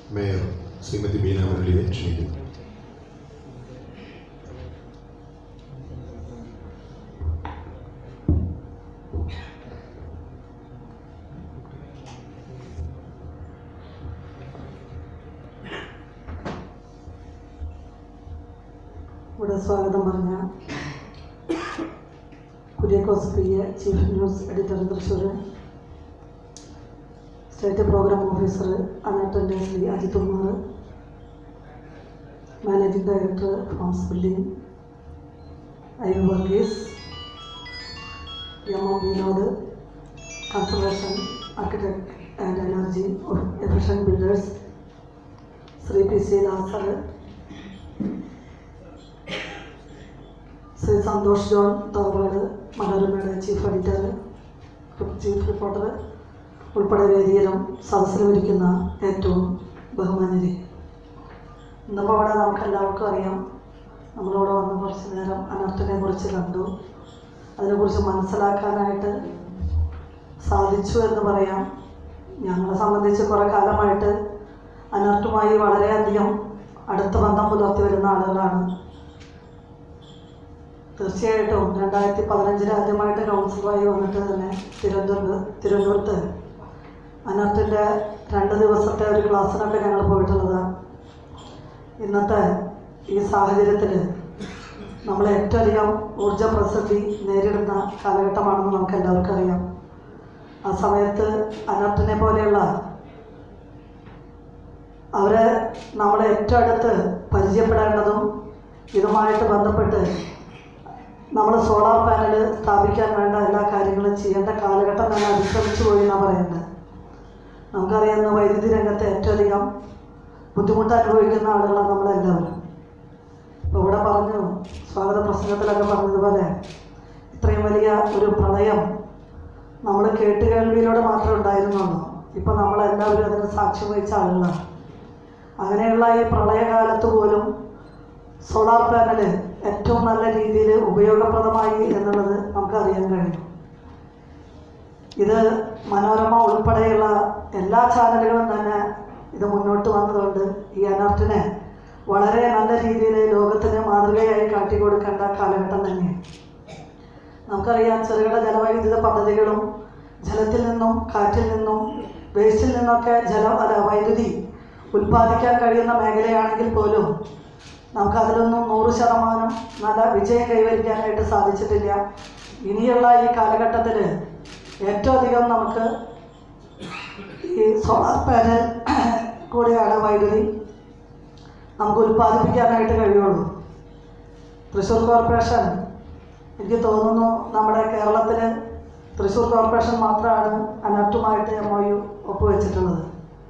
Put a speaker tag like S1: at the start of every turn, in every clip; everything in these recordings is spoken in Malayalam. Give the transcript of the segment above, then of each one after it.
S1: മേയർ ശ്രീമതി ബീന മുരളിയെ ക്ഷണിക്കുന്നു
S2: ഇവിടെ സ്വാഗതം പറഞ്ഞ Kuriakose P A chief news editor Thrissur state programme officer അനാട്ടൻ്റെ Shri Ajith Kumar managing director homes building I U Varghese M O Vinod conservation architect and energy efficient builders Shri P C Lazar Shri Santhosh John Thovad മനോരമയുടെ ചീഫ് എഡിറ്റർ ചീഫ് റിപ്പോർട്ടർ ഉൾപ്പെടെ വേദിയിലും സദസ്സിലുമിരിക്കുന്ന ഏറ്റവും ബഹുമാന്യരെ ഇന്നിപ്പോൾ ഇവിടെ നമുക്ക് എല്ലാവർക്കും അറിയാം നമ്മളിവിടെ വന്ന് കുറച്ച് നേരം അനർത്ഥനെ കുറിച്ച് കണ്ടു അതിനെക്കുറിച്ച് മനസ്സിലാക്കാനായിട്ട് സാധിച്ചു എന്ന് പറയാം ഞങ്ങളെ സംബന്ധിച്ച് കുറേ കാലമായിട്ട് അനർത്ഥുമായി വളരെയധികം അടുത്ത ബന്ധം പുലർത്തി വരുന്ന ആളുകളാണ് തീർച്ചയായിട്ടും രണ്ടായിരത്തി പതിനഞ്ചിൽ ആദ്യമായിട്ട് കൗൺസിലറായി വന്നിട്ട് തന്നെ തിരുവനന്തപുരത്ത് തിരുവനന്തപുരത്ത് അനർത്തിൻ്റെ രണ്ട് ദിവസത്തെ ഒരു ക്ലാസ്സിനൊക്കെ ഞങ്ങൾ പോയിട്ടുള്ളതാണ് ഇന്നത്തെ ഈ സാഹചര്യത്തിൽ നമ്മൾ ഏറ്റവും അധികം ഊർജ പ്രസക്തി നേരിടുന്ന കാലഘട്ടമാണെന്ന് നമുക്ക് എല്ലാവർക്കും അറിയാം ആ സമയത്ത് അനർട്ടിനെ പോലെയുള്ള അവരെ നമ്മളെ ഏറ്റവും അടുത്ത് പരിചയപ്പെടേണ്ടതും ഇതുമായിട്ട് ബന്ധപ്പെട്ട് നമ്മൾ സോളാർ പാനൽ സ്ഥാപിക്കാൻ വേണ്ട എല്ലാ കാര്യങ്ങളും ചെയ്യേണ്ട കാലഘട്ടം തന്നെ അതിക്രമിച്ചു പോയി എന്നാണ് പറയുന്നത് നമുക്കറിയാവുന്ന വൈദ്യുതി രംഗത്ത് ഏറ്റവും അധികം ബുദ്ധിമുട്ട് അനുഭവിക്കുന്ന ആളുകളാണ് നമ്മളെല്ലാവരും ഇപ്പോൾ ഇവിടെ പറഞ്ഞു സ്വാഗത പ്രസംഗത്തിലൊക്കെ പറഞ്ഞതുപോലെ ഇത്രയും വലിയ ഒരു പ്രളയം നമ്മൾ കേട്ടുകേൾവിയിലൂടെ മാത്രമേ ഉണ്ടായിരുന്നുള്ളൂ ഇപ്പോൾ നമ്മളെല്ലാവരും അതിന് സാക്ഷ്യം വഹിച്ച ആളുകളാണ് അങ്ങനെയുള്ള ഈ പ്രളയകാലത്ത് പോലും സോളാർ പാനൽ ഏറ്റവും നല്ല രീതിയിൽ ഉപയോഗപ്രദമായി എന്നുള്ളത് നമുക്കറിയാൻ കഴിയും ഇത് മനോരമ ഉൾപ്പെടെയുള്ള എല്ലാ ചാനലുകളും തന്നെ ഇത് മുന്നോട്ട് വന്നതുകൊണ്ട് ഈ അനർട്ടിനെ വളരെ നല്ല രീതിയിൽ ലോകത്തിന് മാതൃകയായി കാട്ടിക്കൊടുക്കേണ്ട കാലഘട്ടം തന്നെയാണ് നമുക്കറിയാം ചെറുകിട ജലവൈദ്യുത പദ്ധതികളും ജലത്തിൽ നിന്നും കാറ്റിൽ നിന്നും വേസ്റ്റിൽ നിന്നൊക്കെ ജലം അല്ല വൈദ്യുതി ഉൽപ്പാദിക്കാൻ കഴിയുന്ന മേഖലയാണെങ്കിൽ പോലും നമുക്കതിലൊന്നും നൂറ് ശതമാനം നല്ല വിജയം കൈവരിക്കാനായിട്ട് സാധിച്ചിട്ടില്ല ഇനിയുള്ള ഈ കാലഘട്ടത്തിൽ ഏറ്റവും അധികം നമുക്ക് ഈ സോളാർ പാനൽ കൂടെയാണ് വൈദ്യുതി നമുക്ക് ഉൽപ്പാദിപ്പിക്കാനായിട്ട് കഴിയുള്ളൂ തൃശ്ശൂർ കോർപ്പറേഷൻ എനിക്ക് തോന്നുന്നു നമ്മുടെ കേരളത്തിൽ തൃശ്ശൂർ കോർപ്പറേഷൻ മാത്രമാണ് അനർട്ടുമായിട്ട് എം ഒ യു ഒപ്പുവെച്ചിട്ടുള്ളത്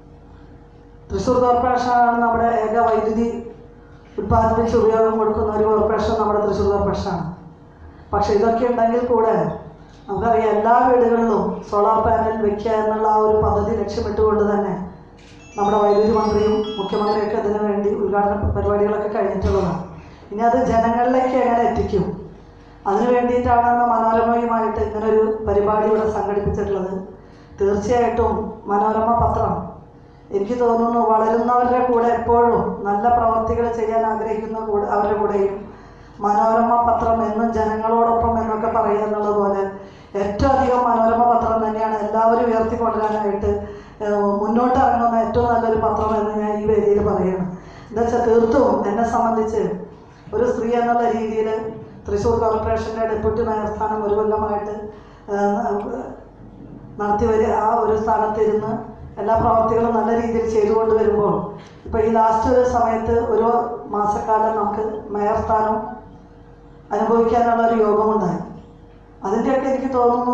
S2: തൃശ്ശൂർ കോർപ്പറേഷനാണ് നമ്മുടെ ഏക വൈദ്യുതി ഉൽപ്പാദിപ്പിച്ച് ഉപയോഗം കൊടുക്കുന്ന ഒരു കോർപ്പറേഷൻ നമ്മുടെ തൃശ്ശൂർ കോർപ്പറേഷനാണ് പക്ഷേ ഇതൊക്കെ ഉണ്ടെങ്കിൽ കൂടെ നമുക്കറിയാം എല്ലാ വീടുകളിലും സോളാർ പാനൽ വെക്കുക എന്നുള്ള ആ ഒരു പദ്ധതി ലക്ഷ്യമിട്ടുകൊണ്ട് തന്നെ നമ്മുടെ വൈദ്യുതി മന്ത്രിയും മുഖ്യമന്ത്രിയൊക്കെ ഇതിനു വേണ്ടി ഉദ്ഘാടന പരിപാടികളൊക്കെ കഴിഞ്ഞിട്ടുള്ളതാണ് ഇനി അത് ജനങ്ങളിലേക്ക് എങ്ങനെ എത്തിക്കും അതിനു വേണ്ടിയിട്ടാണ് ഇന്ന് മനോരമയുമായിട്ട് ഇങ്ങനൊരു പരിപാടി ഇവിടെ സംഘടിപ്പിച്ചിട്ടുള്ളത് തീർച്ചയായിട്ടും മനോരമ പത്രം എനിക്ക് തോന്നുന്നു വളരുന്നവരുടെ കൂടെ എപ്പോഴും നല്ല പ്രവർത്തികൾ ചെയ്യാൻ ആഗ്രഹിക്കുന്ന കൂടെ അവരുടെ കൂടെയും മനോരമ പത്രം എന്നും ജനങ്ങളോടൊപ്പം എന്നൊക്കെ പറയുക എന്നുള്ളത് പോലെ ഏറ്റവും അധികം മനോരമ പത്രം തന്നെയാണ് എല്ലാവരും ഉയർത്തിക്കൊണ്ടുവരാനായിട്ട് ഏഹ്, മുന്നോട്ട് ഇറങ്ങുന്ന ഏറ്റവും നല്ലൊരു പത്രം എന്ന് ഞാൻ ഈ വേദിയിൽ പറയുകയാണ് എന്താ വെച്ചാൽ തീർത്തും എന്നെ സംബന്ധിച്ച് ഒരു സ്ത്രീ എന്നുള്ള രീതിയിൽ തൃശ്ശൂർ കോർപ്പറേഷൻ്റെ ഡെപ്യൂട്ടി മേയർ സ്ഥാനം ഒരു കൊല്ലമായിട്ട് ഏഹ്, നടത്തി വരിക ആ ഒരു സ്ഥാനത്തിരുന്ന് എല്ലാ പ്രവർത്തികളും നല്ല രീതിയിൽ ചെയ്തുകൊണ്ട് വരുമ്പോൾ ഇപ്പോൾ ഈ ലാസ്റ്റ് ഒരു സമയത്ത് ഒരു മാസക്കാലം നമുക്ക് മേയർ സ്ഥാനം അനുഭവിക്കാനുള്ള ഒരു യോഗമുണ്ടായി അതിൻ്റെയൊക്കെ എനിക്ക് തോന്നുന്നു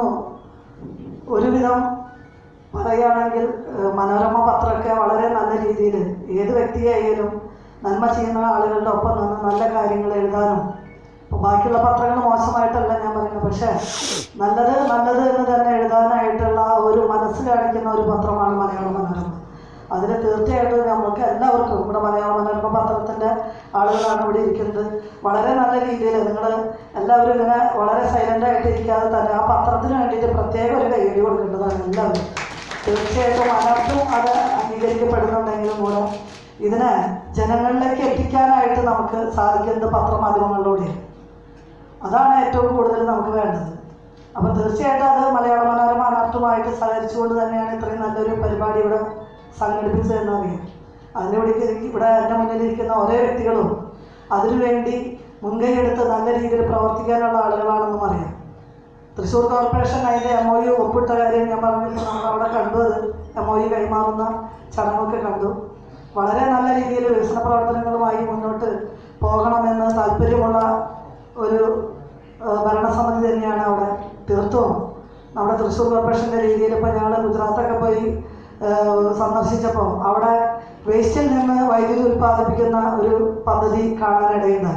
S2: ഒരുവിധം പറയുകയാണെങ്കിൽ ഏഹ്, മനോരമ പത്രമൊക്കെ വളരെ നല്ല രീതിയിൽ ഏത് വ്യക്തിയായാലും നന്മ ചെയ്യുന്ന ആളുകളുടെ ഒപ്പം നിന്ന് നല്ല കാര്യങ്ങൾ എഴുതാനും ഇപ്പോൾ ബാക്കിയുള്ള പത്രങ്ങൾ മോശമായിട്ടല്ല ഞാൻ പറയുന്നത് പക്ഷേ നല്ലത് നല്ലത് എന്ന് തന്നെ എഴുതാനായിട്ടുള്ള ആ ഒരു മനസ്സ് കാണിക്കുന്ന ഒരു പത്രമാണ് മലയാള മനോരമ അതിൽ തീർച്ചയായിട്ടും നമുക്ക് എല്ലാവർക്കും ഇവിടെ മലയാള മനോരമ പത്രത്തിൻ്റെ ആളുകളാണ് ഇവിടെ ഇരിക്കുന്നത് വളരെ നല്ല രീതിയിൽ നിങ്ങൾ എല്ലാവരും ഇങ്ങനെ വളരെ സൈലൻ്റ് ആയിട്ട് ഇരിക്കാതെ തന്നെ ആ പത്രത്തിന് വേണ്ടിയിട്ട് പ്രത്യേക ഒരു കൈയടി കൊടുക്കേണ്ടതാണ് എല്ലാവരും തീർച്ചയായിട്ടും അനർത്തും അത് അംഗീകാരം സ്വീകരിക്കപ്പെടുന്നുണ്ടെങ്കിലും കൂടെ ഇതിനെ ജനങ്ങളിലേക്ക് എത്തിക്കാനായിട്ട് നമുക്ക് സാധിക്കുന്നത് പത്രമാധ്യമങ്ങളിലൂടെയാണ് അതാണ് ഏറ്റവും കൂടുതൽ നമുക്ക് വേണ്ടത് അപ്പോൾ തീർച്ചയായിട്ടും അത് മലയാള മനോരമ അനാട്ടുമായിട്ട് സഹകരിച്ചുകൊണ്ട് തന്നെയാണ് ഇത്രയും നല്ലൊരു പരിപാടി ഇവിടെ സംഘടിപ്പിച്ചതെന്ന് അറിയാം അതിനിവിടെ ഇവിടെ എൻ്റെ മുന്നിലിരിക്കുന്ന ഓരോ വ്യക്തികളും അതിനുവേണ്ടി മുൻകൈയെടുത്ത് നല്ല രീതിയിൽ പ്രവർത്തിക്കാനുള്ള ആളുകളാണെന്നും അറിയാം തൃശ്ശൂർ കോർപ്പറേഷൻ അതിൻ്റെ എം ഒ യു ഒപ്പിട്ട കാര്യം ഞാൻ പറഞ്ഞപ്പോൾ നമ്മൾ അവിടെ കണ്ടു അത് എം ഒ യു കൈമാറുന്ന ചടങ്ങൊക്കെ കണ്ടു വളരെ നല്ല രീതിയിൽ വികസന പ്രവർത്തനങ്ങളുമായി മുന്നോട്ട് പോകണമെന്ന് താല്പര്യമുള്ള ഒരു ആ, ഭരണസമിതി തന്നെയാണ് അവിടെ തീർത്തും നമ്മുടെ തൃശ്ശൂർ കോർപ്പറേഷൻ്റെ രീതിയിൽ ഇപ്പോൾ ഞങ്ങൾ ഗുജറാത്തൊക്കെ പോയി ആ, സന്ദർശിച്ചപ്പോൾ അവിടെ വേസ്റ്റിൽ നിന്ന് വൈദ്യുതി ഉൽപ്പാദിപ്പിക്കുന്ന ഒരു പദ്ധതി കാണാനിടയുണ്ടായി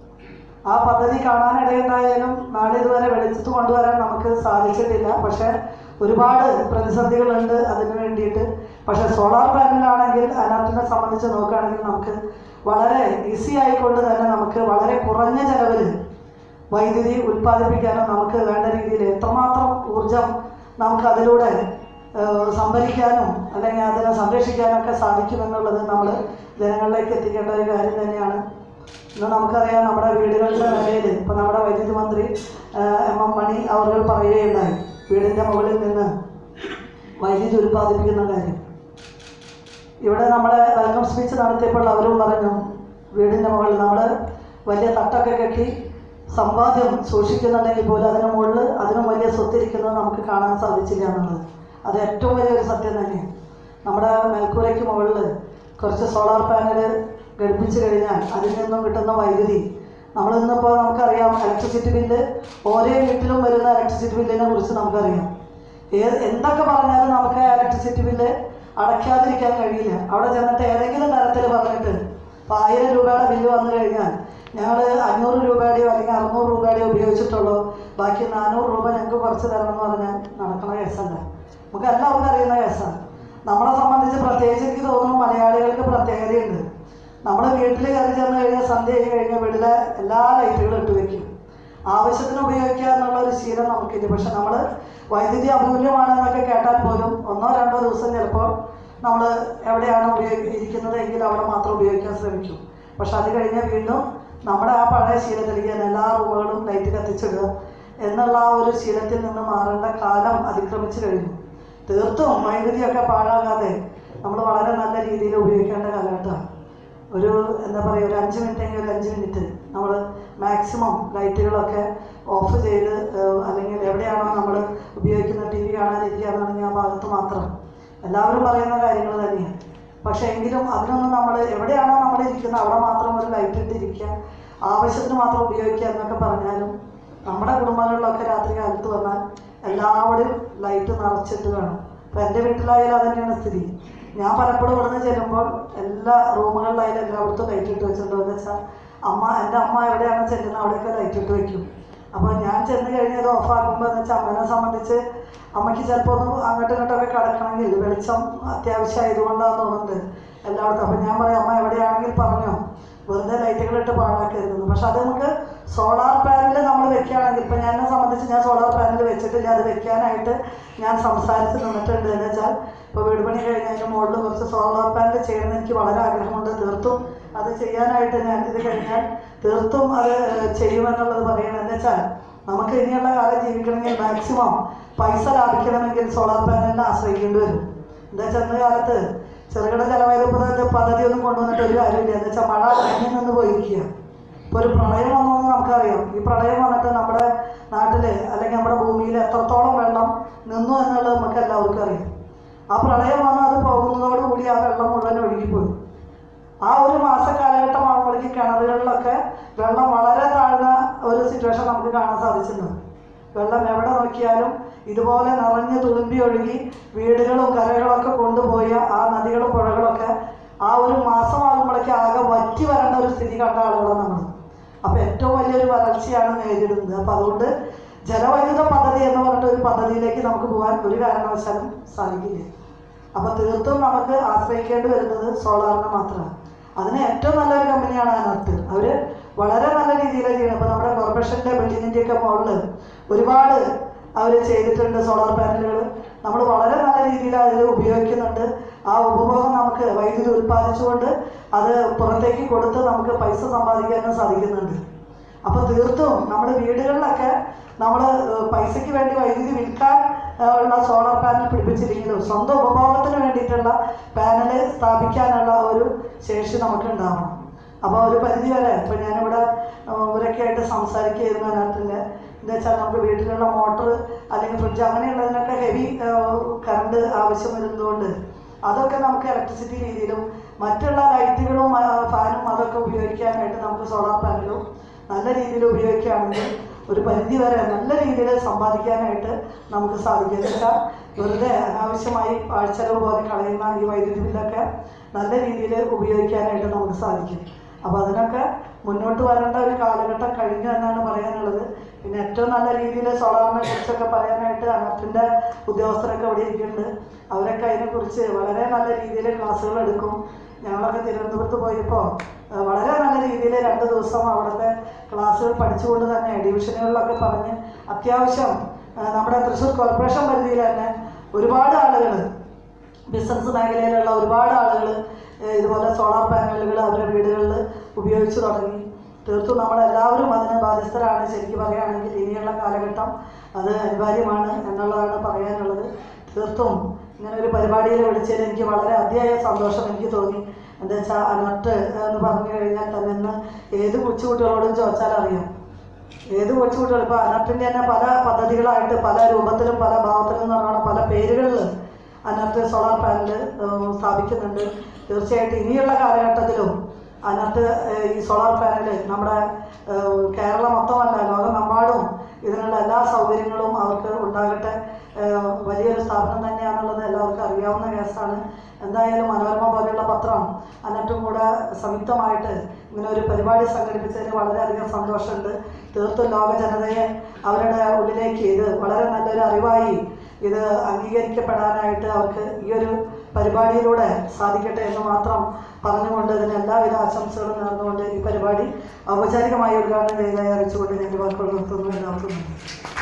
S2: ആ പദ്ധതി കാണാനിടയുണ്ടായാലും നാളെ ഇതുവരെ വെളിച്ചത്ത് കൊണ്ടുവരാൻ നമുക്ക് സാധിച്ചിട്ടില്ല പക്ഷേ ഒരുപാട് പ്രതിസന്ധികളുണ്ട് അതിന് വേണ്ടിയിട്ട് പക്ഷേ സോളാർ പാനലാണെങ്കിൽ അതിനകത്തിനെ സംബന്ധിച്ച് നോക്കുകയാണെങ്കിൽ നമുക്ക് വളരെ ഈസി ആയിക്കൊണ്ട് തന്നെ നമുക്ക് വളരെ കുറഞ്ഞ ചെലവിൽ വൈദ്യുതി ഉൽപ്പാദിപ്പിക്കാനും നമുക്ക് വേണ്ട രീതിയിൽ എത്രമാത്രം ഊർജം നമുക്ക് അതിലൂടെ ഏഹ്, സംഭരിക്കാനും അല്ലെങ്കിൽ അതിനെ സംരക്ഷിക്കാനും ഒക്കെ സാധിക്കുമെന്നുള്ളത് നമ്മൾ ജനങ്ങളിലേക്ക് എത്തിക്കേണ്ട ഒരു കാര്യം തന്നെയാണ് ഇന്ന് നമുക്കറിയാം നമ്മുടെ വീടുകളുടെ നിലയിൽ ഇപ്പം നമ്മുടെ വൈദ്യുതി മന്ത്രി ഏഹ്, എം എം മണി അവർ പറയുകയുണ്ടായി വീടിൻ്റെ മുകളിൽ നിന്ന് വൈദ്യുതി ഉൽപ്പാദിപ്പിക്കുന്ന കാര്യം ഇവിടെ നമ്മളെ വെൽക്കം സ്പീച്ച് നടത്തിയപ്പോൾ അവരും പറഞ്ഞു വീടിൻ്റെ മുകളിൽ നമ്മൾ വലിയ തട്ടൊക്കെ കെട്ടി സമ്പാദ്യം സൂക്ഷിക്കുന്നുണ്ടെങ്കിൽ പോലും അതിന് മുകളിൽ അതിനും വലിയ സ്വത്തിരിക്കുന്നത് നമുക്ക് കാണാൻ സാധിച്ചില്ല എന്നുള്ളത് അത് ഏറ്റവും വലിയൊരു സത്യം തന്നെയാണ് നമ്മുടെ മേൽക്കൂരയ്ക്ക് മുകളിൽ കുറച്ച് സോളാർ പാനൽ ഘടിപ്പിച്ച് കഴിഞ്ഞാൽ അതിൽ നിന്നും കിട്ടുന്ന വൈദ്യുതി നമ്മൾ ഇന്നിപ്പോൾ നമുക്കറിയാം ഇലക്ട്രിസിറ്റി ബില്ല് ഓരോ വീട്ടിലും വരുന്ന ഇലക്ട്രിസിറ്റി ബില്ലിനെ കുറിച്ച് നമുക്കറിയാം ഏത് എന്തൊക്കെ പറഞ്ഞാലും നമുക്ക് ആ ഇലക്ട്രിസിറ്റി ബില്ല് അടയ്ക്കാതിരിക്കാൻ കഴിയില്ല അവിടെ ചെന്നിട്ട് ഏതെങ്കിലും തരത്തിൽ പറഞ്ഞിട്ട് ഇപ്പോൾ ആയിരം രൂപയുടെ ബില്ല് വന്നു കഴിഞ്ഞാൽ ഞങ്ങൾ അഞ്ഞൂറ് രൂപയുടെയോ അല്ലെങ്കിൽ അറുന്നൂറ് രൂപയുടെയോ ഉപയോഗിച്ചിട്ടുള്ളൂ ബാക്കി നാനൂറ് രൂപ ഞങ്ങൾക്ക് കുറച്ച് തരണം എന്ന് പറഞ്ഞാൽ നടക്കണ കേസല്ല നമുക്ക് എല്ലാവർക്കും അറിയുന്ന കേസാണ് നമ്മളെ സംബന്ധിച്ച് പ്രത്യേകിച്ച് എനിക്ക് തോന്നുന്നു മലയാളികൾക്ക് പ്രത്യേകതയുണ്ട് നമ്മൾ വീട്ടിൽ കയറി ചെന്ന് കഴിഞ്ഞാൽ സന്ധ്യ ആയി കഴിഞ്ഞാൽ വീട്ടിലെ എല്ലാ ലൈറ്റുകളും ഇട്ട് വെക്കും ആവശ്യത്തിന് ഉപയോഗിക്കുക എന്നുള്ള ഒരു ശീലം നമുക്കില്ല പക്ഷെ നമ്മൾ വൈദ്യുതി അമൂല്യമാണെന്നൊക്കെ കേട്ടാൽ പോലും ഒന്നോ രണ്ടോ ദിവസം ചിലപ്പോൾ നമ്മൾ എവിടെയാണ് ഉപയോഗി ഇരിക്കുന്നത് എങ്കിൽ അവിടെ മാത്രം ഉപയോഗിക്കാൻ ശ്രമിക്കും പക്ഷെ അത് കഴിഞ്ഞാൽ വീണ്ടും നമ്മുടെ ആ പഴയ ശീലത്തിലേക്ക് തന്നെ എല്ലാ റൂമുകളും ലൈറ്റ് കത്തിച്ചിടുക എന്നുള്ള ആ ഒരു ശീലത്തിൽ നിന്ന് മാറേണ്ട കാലം അതിക്രമിച്ചു കഴിഞ്ഞു തീർത്തും വൈദ്യുതിയൊക്കെ പാഴാകാതെ നമ്മൾ വളരെ നല്ല രീതിയിൽ ഉപയോഗിക്കേണ്ട കാലഘട്ടമാണ് ഒരു എന്താ പറയുക ഒരു അഞ്ച് മിനിറ്റ് എങ്കിൽ ഒരു അഞ്ച് മിനിറ്റ് നമ്മൾ മാക്സിമം ലൈറ്റുകളൊക്കെ ഓഫ് ചെയ്ത് ഏഹ്, അല്ലെങ്കിൽ എവിടെയാണോ നമ്മൾ ഉപയോഗിക്കുന്ന ടി വി കാണാനിരിക്കുകയാണെന്നുണ്ടെങ്കിൽ ആ ഭാഗത്ത് മാത്രം എല്ലാവരും പറയുന്ന കാര്യങ്ങൾ തന്നെയാണ് പക്ഷേ എങ്കിലും അതിനൊന്നും നമ്മൾ എവിടെയാണോ നമ്മൾ ഇരിക്കുന്നത് അവിടെ മാത്രം ഒരു ലൈറ്റ് ഇട്ടിരിക്കുക ആവശ്യത്തിന് മാത്രം ഉപയോഗിക്കുക എന്നൊക്കെ പറഞ്ഞാലും നമ്മുടെ കുടുംബങ്ങളിലൊക്കെ രാത്രി കാലത്ത് വന്നാൽ എല്ലാവരും ലൈറ്റ് നിറച്ചിട്ട് വേണം ഇപ്പം എൻ്റെ വീട്ടിലായാലും അത് തന്നെയാണ് സ്ഥിതി ഞാൻ പലപ്പോഴും ഇവിടുന്ന് ചെല്ലുമ്പോൾ എല്ലാ റൂമുകളിലായാലും എല്ലായിടത്തും ലൈറ്റ് ഇട്ട് വെച്ചിട്ടുണ്ടോ എന്ന് വെച്ചാൽ അമ്മ എൻ്റെ അമ്മ എവിടെയാണ് ചെല്ലുന്നത് അവിടെയൊക്കെ ലൈറ്റ് ഇട്ട് വെക്കും അപ്പോൾ ഞാൻ ചെന്ന് കഴിഞ്ഞ് ഇത് ഓഫാക്കുമ്പോൾ എന്ന് വെച്ചാൽ അമ്മേനെ സംബന്ധിച്ച് അമ്മയ്ക്ക് ചിലപ്പോൾ ഒന്ന് അങ്ങോട്ടും ഇങ്ങോട്ടൊക്കെ കിടക്കണമെങ്കിൽ വെളിച്ചം അത്യാവശ്യം ആയതുകൊണ്ടാന്ന് തോന്നുന്നുണ്ട് എല്ലായിടത്തും അപ്പം ഞാൻ പറയും അമ്മ എവിടെയാണെങ്കിൽ പറഞ്ഞോ വെറുതെ ലൈറ്റുകളിട്ട് പാഴാക്കരുതെന്ന് പക്ഷെ അത് നമുക്ക് സോളാർ പാനൽ നമ്മൾ വെക്കുകയാണെങ്കിൽ ഇപ്പം ഞാൻ എന്നെ സംബന്ധിച്ച് ഞാൻ സോളാർ പാനൽ വെച്ചിട്ടില്ല അത് വെക്കാനായിട്ട് ഞാൻ സംസാരിച്ച് നിന്നിട്ടുണ്ട് എന്ന് വെച്ചാൽ ഇപ്പോൾ വീട് പണി കഴിഞ്ഞതിൻ്റെ മുകളിൽ കുറച്ച് സോളാർ പാനൽ ചെയ്യണമെന്ന് എനിക്ക് വളരെ ആഗ്രഹമുണ്ട് തീർത്തും അത് ചെയ്യാനായിട്ട് ഞാൻ ഇത് കഴിഞ്ഞാൽ തീർത്തും അത് ചെയ്യുമെന്നുള്ളത് പറയണം എന്ന് വെച്ചാൽ നമുക്ക് ഇനിയുള്ള കാലം ജീവിക്കണമെങ്കിൽ മാക്സിമം പൈസ ലാഭിക്കണമെങ്കിൽ സോളാർ പാനലിനെ ആശ്രയിക്കേണ്ടി വരും എന്താ വെച്ചാൽ ഇന്ന കാലത്ത് ചെറുകിട ജലവൈദ്യുത പദ്ധതി പദ്ധതിയൊന്നും കൊണ്ടുവന്നിട്ട് ഒരു കാര്യമില്ല എന്ന് വെച്ചാൽ മഴ അന്യം നിന്ന് പോയിരിക്കുക ഇപ്പോൾ ഒരു പ്രളയം വന്നു എന്ന് നമുക്കറിയാം ഈ പ്രളയം വന്നിട്ട് നമ്മുടെ നാട്ടിൽ അല്ലെങ്കിൽ നമ്മുടെ ഭൂമിയിൽ എത്രത്തോളം വെള്ളം നിന്നു എന്നുള്ളത് നമുക്ക് എല്ലാവർക്കും അറിയാം ആ പ്രളയം വന്ന് അത് പോകുന്നതോടുകൂടി ആ വെള്ളം മുഴുവൻ ഒഴുകിപ്പോയി ആ ഒരു മാസ കാലഘട്ടം ആകുമ്പോഴേക്കും കിണറുകളിലൊക്കെ വെള്ളം വളരെ താഴ്ന്ന ഒരു സിറ്റുവേഷൻ നമുക്ക് കാണാൻ സാധിച്ചിട്ടുണ്ട് വെള്ളം എവിടെ നോക്കിയാലും ഇതുപോലെ നിറഞ്ഞ് തുളുമ്പി ഒഴുകി വീടുകളും കരകളൊക്കെ കൊണ്ടുപോയ ആ നദികളും പുഴകളൊക്കെ ആ ഒരു മാസമാകുമ്പോഴേക്കും ആകെ വറ്റി വരേണ്ട ഒരു സ്ഥിതി കണ്ട ആളുകളാണ് നമ്മൾ അപ്പോൾ ഏറ്റവും വലിയൊരു വരൾച്ചയാണ് നേരിടുന്നത് അപ്പോൾ അതുകൊണ്ട് ജലവൈദ്യുത പദ്ധതി എന്ന് പറഞ്ഞിട്ട് ഒരു പദ്ധതിയിലേക്ക് നമുക്ക് പോകാൻ ഒരു കാരണവശാലും സാധിക്കില്ല അപ്പോൾ തീർത്തും നമുക്ക് ആശ്രയിക്കേണ്ടി വരുന്നത് സോളാറിനെ മാത്രമാണ് അതിന് ഏറ്റവും നല്ലൊരു കമ്പനിയാണ് അനർട്ട് അവർ വളരെ നല്ല രീതിയിലാണ് ചെയ്യണം ഇപ്പോൾ നമ്മുടെ കോർപ്പറേഷൻ്റെ ബിൽഡിങ്ങിൻ്റെയൊക്കെ മുകളിൽ ഒരുപാട് അവർ ചെയ്തിട്ടുണ്ട് സോളാർ പാനലുകൾ നമ്മൾ വളരെ നല്ല രീതിയിൽ അതിൽ ഉപയോഗിക്കുന്നുണ്ട് ആ ഉപഭോഗം നമുക്ക് വൈദ്യുതി ഉൽപ്പാദിച്ചുകൊണ്ട് അത് പുറത്തേക്ക് കൊടുത്ത് നമുക്ക് പൈസ സമ്പാദിക്കാനും സാധിക്കുന്നുണ്ട് അപ്പോൾ തീർത്തും നമ്മുടെ വീടുകളിലൊക്കെ നമ്മൾ പൈസയ്ക്ക് വേണ്ടി വൈദ്യുതി വിൽക്കാൻ ഏഹ്, ഉള്ള സോളാർ പാനൽ പിടിപ്പിച്ചില്ലെങ്കിലും സ്വന്തം ഉപഭോഗത്തിന് വേണ്ടിയിട്ടുള്ള പാനൽ സ്ഥാപിക്കാനുള്ള ഒരു ശേഷി നമുക്ക് ഉണ്ടാവണം അപ്പോൾ ഒരു പരിധി വരെ ഇപ്പോൾ ഞാനിവിടെ ഏഹ്, ഇവരൊക്കെ ആയിട്ട് സംസാരിക്കുകയായിരുന്നു അതിനകത്തിൻ്റെ എന്താ വെച്ചാൽ നമുക്ക് വീട്ടിലുള്ള മോട്ടർ അല്ലെങ്കിൽ ഫ്രിഡ്ജ് അങ്ങനെയുള്ളതിനൊക്കെ ഹെവി കറണ്ട് ആവശ്യം വരുന്നതുകൊണ്ട് അതൊക്കെ നമുക്ക് ഇലക്ട്രിസിറ്റി രീതിയിലും മറ്റുള്ള ലൈറ്റുകളും ആ, ഫാനും അതൊക്കെ ഉപയോഗിക്കാനായിട്ട് നമുക്ക് സോളാർ പാനലും നല്ല രീതിയിൽ ഉപയോഗിക്കുകയാണെങ്കിൽ ഒരു പരിധി വരെ നല്ല രീതിയിൽ സമ്പാദിക്കാനായിട്ട് നമുക്ക് സാധിക്കും എന്ന് വെച്ചാൽ വെറുതെ അനാവശ്യമായി ആഴ്ചകൾ പോലെ കളയുന്ന ഈ വൈദ്യുതി ബില്ലൊക്കെ നല്ല രീതിയിൽ ഉപയോഗിക്കാനായിട്ട് നമുക്ക് സാധിക്കും അപ്പോൾ അതിനൊക്കെ മുന്നോട്ട് വരേണ്ട ഒരു കാലഘട്ടം കഴിഞ്ഞു എന്നാണ് പറയാനുള്ളത് പിന്നെ ഏറ്റവും നല്ല രീതിയിൽ സോളാറിനെ കുറിച്ചൊക്കെ പറയാനായിട്ട് അനർട്ടിൻ്റെ ഉദ്യോഗസ്ഥരൊക്കെ ഇവിടെ ഇരിക്കുന്നുണ്ട് അവരൊക്കെ അതിനെക്കുറിച്ച് വളരെ നല്ല രീതിയിൽ ക്ലാസ്സുകൾ എടുക്കും ഞങ്ങളൊക്കെ തിരുവനന്തപുരത്ത് പോയപ്പോൾ ഏഹ്, വളരെ നല്ല രീതിയിൽ രണ്ട് ദിവസം അവിടുത്തെ ക്ലാസ്സുകൾ പഠിച്ചുകൊണ്ട് തന്നെ ഡിവിഷനുകളിലൊക്കെ പറഞ്ഞ് അത്യാവശ്യം ഏഹ്, നമ്മുടെ തൃശ്ശൂർ കോർപ്പറേഷൻ പരിധിയിൽ തന്നെ ഒരുപാട് ആളുകൾ ബിസിനസ് മേഖലയിലുള്ള ഒരുപാട് ആളുകൾ ഇതുപോലെ സോളാർ പാനലുകൾ അവരുടെ വീടുകളിൽ ഉപയോഗിച്ച് തുടങ്ങി തീർത്തും നമ്മളെല്ലാവരും അതിന് ബാധ്യസ്ഥരാണ് ശരിക്കും പറയുകയാണെങ്കിൽ ഇനിയുള്ള കാലഘട്ടം അത് അനിവാര്യമാണ് എന്നുള്ളതാണ് പറയാനുള്ളത് തീർത്തും ഇങ്ങനെ ഒരു പരിപാടിയിൽ വിളിച്ചതിൽ എനിക്ക് വളരെ അതിയായ സന്തോഷം എനിക്ക് തോന്നി എന്താ വെച്ചാൽ അനർട്ട് എന്ന് പറഞ്ഞു കഴിഞ്ഞാൽ തന്നെ ഇന്ന് ഏത് കൊച്ചുകുട്ടികളോടും ചോദിച്ചാൽ അറിയാം ഏത് കൊച്ചുകുട്ടികൾ ഇപ്പോൾ അനർട്ടിൻ്റെ തന്നെ പല പദ്ധതികളായിട്ട് പല രൂപത്തിലും പല ഭാവത്തിലും എന്ന് പറഞ്ഞാൽ പല പേരുകളിൽ അനർട്ട് സോളാർ പാനൽ സ്ഥാപിക്കുന്നുണ്ട് തീർച്ചയായിട്ടും ഇനിയുള്ള കാലഘട്ടത്തിലും അതിനകത്ത് ഏഹ്, ഈ സോളാർ പാനൽ നമ്മുടെ ഏഹ്, കേരളം മൊത്തമല്ല ലോകമെമ്പാടും ഇതിനുള്ള എല്ലാ സൗകര്യങ്ങളും അവർക്ക് ഉണ്ടാകട്ടെ ഏഹ്, വലിയൊരു സ്ഥാപനം തന്നെയാണുള്ളത് എല്ലാവർക്കും അറിയാവുന്ന കേസാണ് എന്തായാലും മനോരമ പോലെയുള്ള പത്രം എന്നിട്ടും കൂടെ സംയുക്തമായിട്ട് ഇങ്ങനെ ഒരു പരിപാടി സംഘടിപ്പിച്ചതിന് വളരെയധികം സന്തോഷമുണ്ട് തീർത്തും ലോക ജനതയെ അവരുടെ ഉള്ളിലേക്ക് ഇത് വളരെ നല്ലൊരു അറിവായി ഇത് അംഗീകരിക്കപ്പെടാനായിട്ട് അവർക്ക് ഈ ഒരു പരിപാടിയിലൂടെ സാധിക്കട്ടെ എന്ന് മാത്രം പറഞ്ഞുകൊണ്ട് ഇതിന് എല്ലാവിധ ആശംസകളും നേർന്നുകൊണ്ട് ഈ പരിപാടി ഔപചാരികമായി ഉദ്ഘാടനം ചെയ്തതായി അറിയിച്ചുകൊണ്ട് ഞാൻ വാക്കുകൾ നിർത്തുന്നു എല്ലാവർക്കും നന്ദി